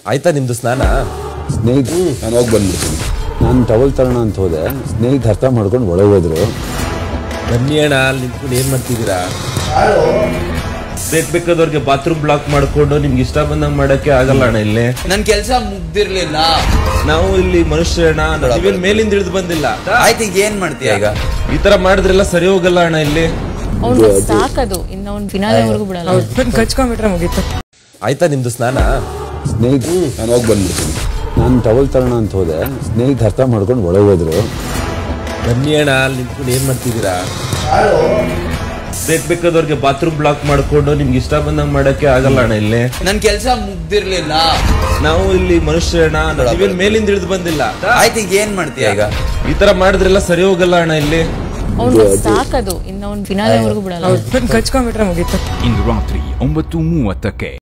ಆಯ್ತಾ ನಿಮ್ದು ಸ್ನಾನ ಸ್ನೇಹಿತ ನಾನು ಹೋಗಿ ಬಂದ್ಬಿಡ್ತೀನಿ ನಾನು ಟವಲ್ ತರೋಣ ಅಂತ ಹೋದೆ ಸ್ನೇಹಿತ ಅರ್ಥ ಮಾಡ್ಕೊಂಡು ಒಳಗೆ ಹೋದ್ರು ಬನ್ನಿ ಅಣ್ಣ ಅಲ್ಲಿ ನಿಂತ್ಕೊಂಡು ಏನ್ ಮಾಡ್ತಿದ್ದೀರಾ ಬೇಕ್ ಬೇಕಾದವ್ರಿಗೆ ಬಾತ್ರೂಮ್ ಬ್ಲಾಕ್ ಮಾಡ್ಕೊಂಡು ನಿಮ್ಗೆ ಇಷ್ಟ ಬಂದಂಗ್ ಮಾಡಕ್ಕೆ ಆಗಲ್ಲ ಅಣ್ಣ ಇಲ್ಲಿ ನನ್ ಕೆಲ್ಸ ಮುಗ್ದಿರ್ಲಿಲ್ಲ ನಾವು ಇಲ್ಲಿ ಮನುಷ್ಯ ಅಣ್ಣ ನೀವೇನ್ ಮೇಲಿಂದ ಇಳಿದು ಬಂದಿಲ್ಲ ಆಯ್ತು ಈಗ ಏನ್ ಮಾಡ್ತೀಯ ಈಗ ಈ ತರ ಮಾಡಿದ್ರೆಲ್ಲ ಸರಿ ಹೋಗಲ್ಲ ಅಣ್ಣ ಇಲ್ಲಿ ಅವ್ನು ಸಾಕದು ಇನ್ನು ಅವ್ನು ಫಿನಾಲೆವರೆಗೂ ಬಿಡಲ್ಲ ಕಚ್ಕೊಂಡ್ಬಿಟ್ರೆ ಮುಗೀತು ಆಯ್ತಾ ನಿಮ್ದು ಸ್ನಾನ ಸ್ನೇಹಿತ ನಾನು ಹೋಗಿ ಬಂದ್ಬಿಡ್ತೀನಿ ನಾನು ಟವಲ್ ತರೋಣ ಅಂತ ಹೋದೆ ಸ್ನೇಹಿತ ಅರ್ಥ ಮಾಡ್ಕೊಂಡು ಒಳಗೆ ಹೋದ್ರು ಬನ್ನಿ ಅಣ್ಣ ಅಲ್ಲಿ ನಿಂತ್ಕೊಂಡು ಏನ್ ಮಾಡ್ತಿದ್ದೀರಾ ಬೇಕ್ ಬೇಕಾದವ್ರಿಗೆ ಬಾತ್ರೂಮ್ ಬ್ಲಾಕ್ ಮಾಡ್ಕೊಂಡು ನಿಮ್ಗೆ ಇಷ್ಟ ಬಂದಂಗ್ ಮಾಡಕ್ಕೆ ಆಗಲ್ಲ ಅಣ್ಣ ಇಲ್ಲಿ ನನ್ ಕೆಲ್ಸ ಮುಗ್ದಿರ್ಲಿಲ್ಲ ನಾವು ಇಲ್ಲಿ ಮನುಷ್ಯ ಅಣ್ಣ ನೀವೇನ್ ಮೇಲಿಂದ ಇಳಿದು ಬಂದಿಲ್ಲ ಆಯ್ತು ಈಗ ಏನ್ ಮಾಡ್ತೀಯ ಈಗ ಈ ತರ ಮಾಡಿದ್ರೆಲ್ಲ ಸರಿ ಹೋಗಲ್ಲ ಅಣ್ಣ ಇಲ್ಲಿ ಅವ್ನು ಸಾಕದು ಇನ್ನು ಅವ್ನು ಫಿನಾಲೆವರೆಗೂ ಬಿಡಲ್ಲ ಕಚ್ಕೊಂಡ್ಬಿಟ್ರೆ ಮುಗೀತು ಇಂದು ರಾತ್ರಿ ಒಂಬತ್ತು ಮೂವತ್ತಕ್ಕೆ